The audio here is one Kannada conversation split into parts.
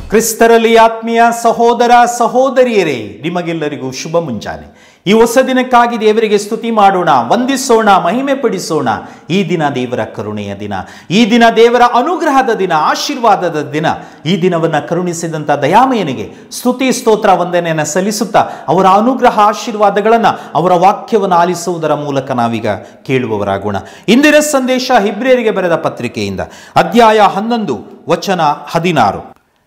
ಕ್ರಿಸ್ತರಲ್ಲಿ ಆತ್ಮೀಯ ಸಹೋದರ ಸಹೋದರಿಯರೇ ನಿಮಗೆಲ್ಲರಿಗೂ ಶುಭ ಮುಂಜಾನೆ ಈ ಹೊಸ ದಿನಕ್ಕಾಗಿ ದೇವರಿಗೆ ಸ್ತುತಿ ಮಾಡೋಣ ವಂದಿಸೋಣ ಮಹಿಮೆ ಪಡಿಸೋಣ ಈ ದಿನ ದೇವರ ಕರುಣೆಯ ದಿನ ಈ ದಿನ ದೇವರ ಅನುಗ್ರಹದ ದಿನ ಆಶೀರ್ವಾದದ ದಿನ ಈ ದಿನವನ್ನು ಕರುಣಿಸಿದಂಥ ದಯಾಮಯನಿಗೆ ಸ್ತುತಿ ಸ್ತೋತ್ರ ವಂದನೆಯನ್ನು ಸಲ್ಲಿಸುತ್ತಾ ಅವರ ಅನುಗ್ರಹ ಆಶೀರ್ವಾದಗಳನ್ನು ಅವರ ವಾಕ್ಯವನ್ನು ಆಲಿಸುವುದರ ಮೂಲಕ ನಾವೀಗ ಕೇಳುವವರಾಗೋಣ ಇಂದಿನ ಸಂದೇಶ ಹಿಬ್ರಿಯರಿಗೆ ಬರೆದ ಪತ್ರಿಕೆಯಿಂದ ಅಧ್ಯಾಯ ಹನ್ನೊಂದು ವಚನ ಹದಿನಾರು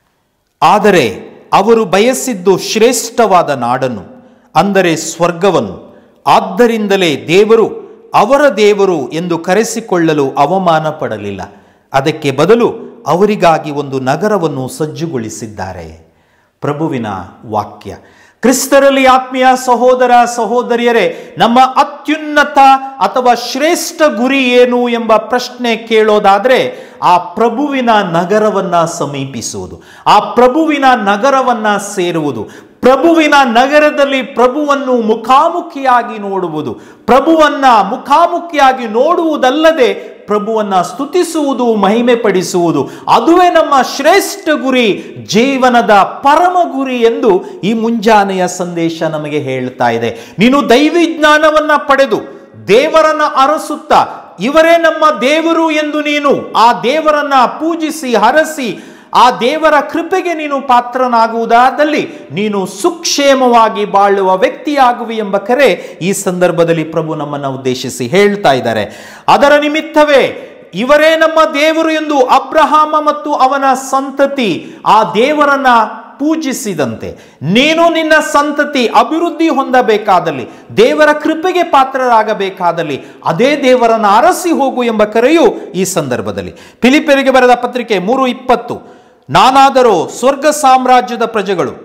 ಆದರೆ ಅವರು ಬಯಸಿದ್ದು ಶ್ರೇಷ್ಠವಾದ ನಾಡನ್ನು ಅಂದರೆ ಸ್ವರ್ಗವನ್ನು ಆದ್ದರಿಂದಲೇ ದೇವರು ಅವರ ದೇವರು ಎಂದು ಕರೆಸಿಕೊಳ್ಳಲು ಅವಮಾನ ಪಡಲಿಲ್ಲ ಅದಕ್ಕೆ ಬದಲು ಅವರಿಗಾಗಿ ಒಂದು ನಗರವನ್ನು ಸಜ್ಜುಗೊಳಿಸಿದ್ದಾರೆ ಪ್ರಭುವಿನ ವಾಕ್ಯ ಕ್ರಿಸ್ತರಲ್ಲಿ ಆತ್ಮೀಯ ಸಹೋದರ ಸಹೋದರಿಯರೇ ನಮ್ಮ ಅತ್ಯುನ್ನತ ಅಥವಾ ಶ್ರೇಷ್ಠ ಗುರಿ ಏನು ಎಂಬ ಪ್ರಶ್ನೆ ಕೇಳೋದಾದ್ರೆ ಆ ಪ್ರಭುವಿನ ನಗರವನ್ನ ಸಮೀಪಿಸುವುದು ಆ ಪ್ರಭುವಿನ ನಗರವನ್ನ ಸೇರುವುದು ಪ್ರಭುವಿನ ನಗರದಲ್ಲಿ ಪ್ರಭುವನ್ನು ಮುಖಾಮುಖಿಯಾಗಿ ನೋಡುವುದು ಪ್ರಭುವನ್ನ ಮುಖಾಮುಖಿಯಾಗಿ ನೋಡುವುದಲ್ಲದೆ ಪ್ರಭುವನ್ನ ಸ್ತುತಿಸುವುದು ಮಹಿಮೆ ಪಡಿಸುವುದು ಅದುವೇ ನಮ್ಮ ಶ್ರೇಷ್ಠ ಗುರಿ ಜೀವನದ ಪರಮ ಗುರಿ ಎಂದು ಈ ಮುಂಜಾನೆಯ ಸಂದೇಶ ನಮಗೆ ಹೇಳ್ತಾ ಇದೆ ನೀನು ದೈವಿಜ್ಞಾನವನ್ನ ಪಡೆದು ದೇವರನ್ನ ಅರಸುತ್ತಾ ಇವರೇ ನಮ್ಮ ದೇವರು ಎಂದು ನೀನು ಆ ದೇವರನ್ನ ಪೂಜಿಸಿ ಹರಸಿ ಆ ದೇವರ ಕೃಪೆಗೆ ನೀನು ಪಾತ್ರನಾಗುವುದಾದಲ್ಲಿ ನೀನು ಸುಕ್ಷೇಮವಾಗಿ ಬಾಳುವ ವ್ಯಕ್ತಿಯಾಗುವಿ ಎಂಬ ಕರೆ ಈ ಸಂದರ್ಭದಲ್ಲಿ ಪ್ರಭು ನಮ್ಮನ್ನು ಉದ್ದೇಶಿಸಿ ಹೇಳ್ತಾ ಇದ್ದಾರೆ ಅದರ ನಿಮಿತ್ತವೇ ಇವರೇ ನಮ್ಮ ದೇವರು ಎಂದು ಅಬ್ರಹಾಮ ಮತ್ತು ಅವನ ಸಂತತಿ ಆ ದೇವರನ್ನ ಪೂಜಿಸಿದಂತೆ ನೀನು ನಿನ್ನ ಸಂತತಿ ಅಭಿವೃದ್ಧಿ ಹೊಂದಬೇಕಾದಲ್ಲಿ ದೇವರ ಕೃಪೆಗೆ ಪಾತ್ರರಾಗಬೇಕಾದಲ್ಲಿ ಅದೇ ದೇವರನ್ನ ಅರಸಿ ಹೋಗು ಎಂಬ ಕರೆಯು ಈ ಸಂದರ್ಭದಲ್ಲಿ ಫಿಲಿಪಿಯರಿಗೆ ಬರೆದ ಪತ್ರಿಕೆ ಮೂರು ಇಪ್ಪತ್ತು ನಾನಾದರೂ ಸ್ವರ್ಗ ಸಾಮ್ರಾಜ್ಯದ ಪ್ರಜೆಗಳು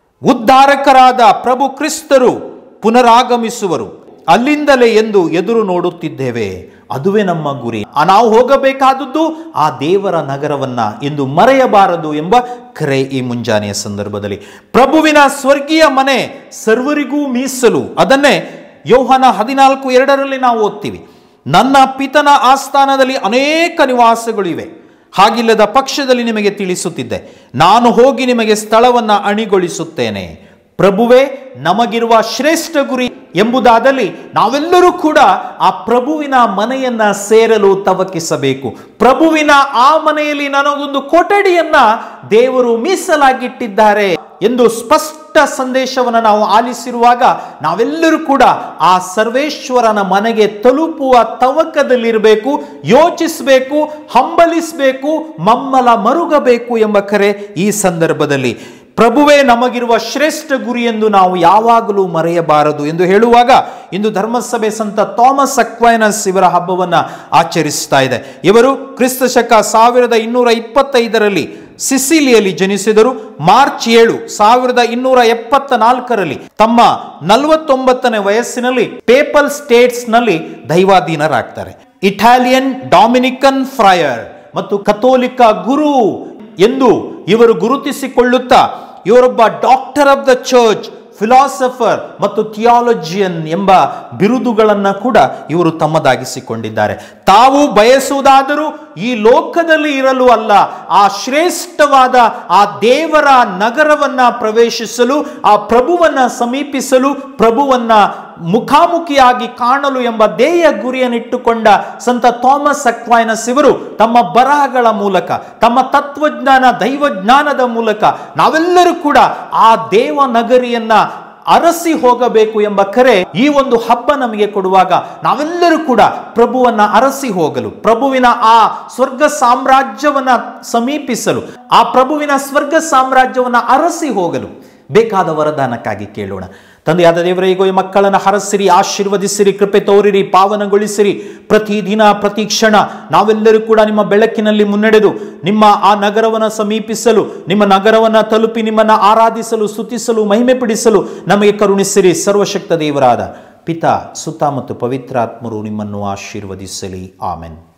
ಉದ್ಧಾರಕರಾದ ಪ್ರಭು ಕ್ರಿಸ್ತರು ಪುನರಾಗಮಿಸುವರು ಅಲ್ಲಿಂದಲೇ ಎಂದು ಎದುರು ನೋಡುತ್ತಿದ್ದೇವೆ ಅದುವೇ ನಮ್ಮ ಗುರಿ ಆ ನಾವು ಹೋಗಬೇಕಾದದ್ದು ಆ ದೇವರ ನಗರವನ್ನ ಎಂದು ಮರೆಯಬಾರದು ಎಂಬ ಕರೆ ಈ ಮುಂಜಾನೆಯ ಸಂದರ್ಭದಲ್ಲಿ ಪ್ರಭುವಿನ ಸ್ವರ್ಗೀಯ ಮನೆ ಸರ್ವರಿಗೂ ಮೀಸಲು ಅದನ್ನೇ ಯೌಹನ ಹದಿನಾಲ್ಕು ಎರಡರಲ್ಲಿ ನಾವು ಓದ್ತೀವಿ ನನ್ನ ಪಿತನ ಆಸ್ಥಾನದಲ್ಲಿ ಅನೇಕ ನಿವಾಸಗಳಿವೆ ಹಾಗಿಲ್ಲದ ಪಕ್ಷದಲ್ಲಿ ನಿಮಗೆ ತಿಳಿಸುತ್ತಿದ್ದೆ ನಾನು ಹೋಗಿ ನಿಮಗೆ ಸ್ಥಳವನ್ನು ಅಣಿಗೊಳಿಸುತ್ತೇನೆ ಪ್ರಭುವೇ ನಮಗಿರುವ ಶ್ರೇಷ್ಠ ಗುರಿ ಎಂಬುದಾದಲ್ಲಿ ನಾವೆಲ್ಲರೂ ಕೂಡ ಆ ಪ್ರಭುವಿನ ಮನೆಯನ್ನ ಸೇರಲು ತವಕಿಸಬೇಕು ಪ್ರಭುವಿನ ಆ ಮನೆಯಲ್ಲಿ ನನಗೊಂದು ಕೊಠಡಿಯನ್ನ ದೇವರು ಮೀಸಲಾಗಿಟ್ಟಿದ್ದಾರೆ ಎಂದು ಸ್ಪಷ್ಟ ಸಂದೇಶವನ್ನು ನಾವು ಆಲಿಸಿರುವಾಗ ನಾವೆಲ್ಲರೂ ಕೂಡ ಆ ಸರ್ವೇಶ್ವರನ ಮನೆಗೆ ತಲುಪುವ ತವಕದಲ್ಲಿರಬೇಕು ಯೋಚಿಸಬೇಕು ಹಂಬಲಿಸಬೇಕು ಮಮ್ಮಲ ಮರುಗಬೇಕು ಎಂಬ ಕರೆ ಈ ಸಂದರ್ಭದಲ್ಲಿ ಪ್ರಭುವೇ ನಮಗಿರುವ ಶ್ರೇಷ್ಠ ಗುರಿ ಎಂದು ನಾವು ಯಾವಾಗಲೂ ಮರೆಯಬಾರದು ಎಂದು ಹೇಳುವಾಗ ಇಂದು ಧರ್ಮಸಭೆ ಸಂತ ಥಾಮಸ್ ಅಕ್ವೈನಸ್ ಇವರ ಹಬ್ಬವನ್ನು ಆಚರಿಸ್ತಾ ಇದೆ ಇವರು ಕ್ರಿಸ್ತ ಶಕ ಸಾವಿರದ ಇನ್ನೂರ ಇಪ್ಪತ್ತೈದರಲ್ಲಿ ಸಿಸಿಲಿಯಲ್ಲಿ ಜನಿಸಿದರು ಮಾರ್ಚ್ ಏಳು ಸಾವಿರದ ಇನ್ನೂರ ಎಪ್ಪತ್ತ ನಾಲ್ಕರಲ್ಲಿ ತಮ್ಮ ನಲವತ್ತೊಂಬತ್ತನೇ ವಯಸ್ಸಿನಲ್ಲಿ ಪೇಪಲ್ ಸ್ಟೇಟ್ಸ್ ನಲ್ಲಿ ದೈವಾಧೀನರಾಗ್ತಾರೆ ಇಟಾಲಿಯನ್ ಡಾಮಿನಿಕನ್ ಫ್ರಯರ್ ಮತ್ತು ಕಥೋಲಿಕ ಗುರು ಎಂದು ಇವರು ಗುರುತಿಸಿಕೊಳ್ಳುತ್ತಾ ಇವರೊಬ್ಬ doctor of the church philosopher ಮತ್ತು ಥಿಯಾಲಜಿಯನ್ ಎಂಬ ಬಿರುದುಗಳನ್ನು ಕೂಡ ಇವರು ತಮ್ಮದಾಗಿಸಿಕೊಂಡಿದ್ದಾರೆ ತಾವು ಬಯಸುವುದಾದರೂ ಈ ಲೋಕದಲ್ಲಿ ಇರಲು ಅಲ್ಲ ಆ ಶ್ರೇಷ್ಠವಾದ ಆ ದೇವರ ನಗರವನ್ನ ಪ್ರವೇಶಿಸಲು ಆ ಪ್ರಭುವನ್ನ ಸಮೀಪಿಸಲು ಪ್ರಭುವನ್ನ ಮುಖಾಮುಖಿಯಾಗಿ ಕಾಣಲು ಎಂಬ ಧ್ಯೇಯ ಗುರಿಯನ್ನಿಟ್ಟುಕೊಂಡ ಸಂತ ಥಾಮಸ್ ಅಕ್ವೈನಸ್ ಇವರು ತಮ್ಮ ಬರಹಗಳ ಮೂಲಕ ತಮ್ಮ ತತ್ವಜ್ಞಾನ ದೈವಜ್ಞಾನದ ಮೂಲಕ ನಾವೆಲ್ಲರೂ ಕೂಡ ಆ ದೇವ ನಗರಿಯನ್ನ ಅರಸಿ ಹೋಗಬೇಕು ಎಂಬ ಕರೆ ಈ ಒಂದು ಹಬ್ಬ ನಮಗೆ ಕೊಡುವಾಗ ನಾವೆಲ್ಲರೂ ಕೂಡ ಪ್ರಭುವನ್ನ ಅರಸಿ ಹೋಗಲು ಪ್ರಭುವಿನ ಆ ಸ್ವರ್ಗ ಸಾಮ್ರಾಜ್ಯವನ್ನ ಸಮೀಪಿಸಲು ಆ ಪ್ರಭುವಿನ ಸ್ವರ್ಗ ಸಾಮ್ರಾಜ್ಯವನ್ನ ಅರಸಿ ಹೋಗಲು ಬೇಕಾದ ವರದಾನಕ್ಕಾಗಿ ಕೇಳೋಣ ತಂದೆಯಾದ ದೇವರೇ ಈಗ ಈ ಮಕ್ಕಳನ್ನು ಹರಸಿರಿ ಆಶೀರ್ವದಿಸಿರಿ ಕೃಪೆ ತೋರಿರಿ ಪಾವನಗೊಳಿಸಿರಿ ಪ್ರತಿದಿನ ಪ್ರತಿ ಕ್ಷಣ ನಾವೆಲ್ಲರೂ ಕೂಡ ನಿಮ್ಮ ಬೆಳಕಿನಲ್ಲಿ ಮುನ್ನಡೆದು ನಿಮ್ಮ ಆ ನಗರವನ್ನು ಸಮೀಪಿಸಲು ನಿಮ್ಮ ನಗರವನ್ನು ತಲುಪಿ ನಿಮ್ಮನ್ನು ಆರಾಧಿಸಲು ಸ್ತುತಿಸಲು ಮಹಿಮೆ ಪಡಿಸಲು ನಮಗೆ ಕರುಣಿಸಿರಿ ಸರ್ವಶಕ್ತ ದೇವರಾದ ಪಿತಾ ಸುತ್ತ ಮತ್ತು ಪವಿತ್ರಾತ್ಮರು ನಿಮ್ಮನ್ನು ಆಶೀರ್ವದಿಸಲಿ ಆಮೆನ್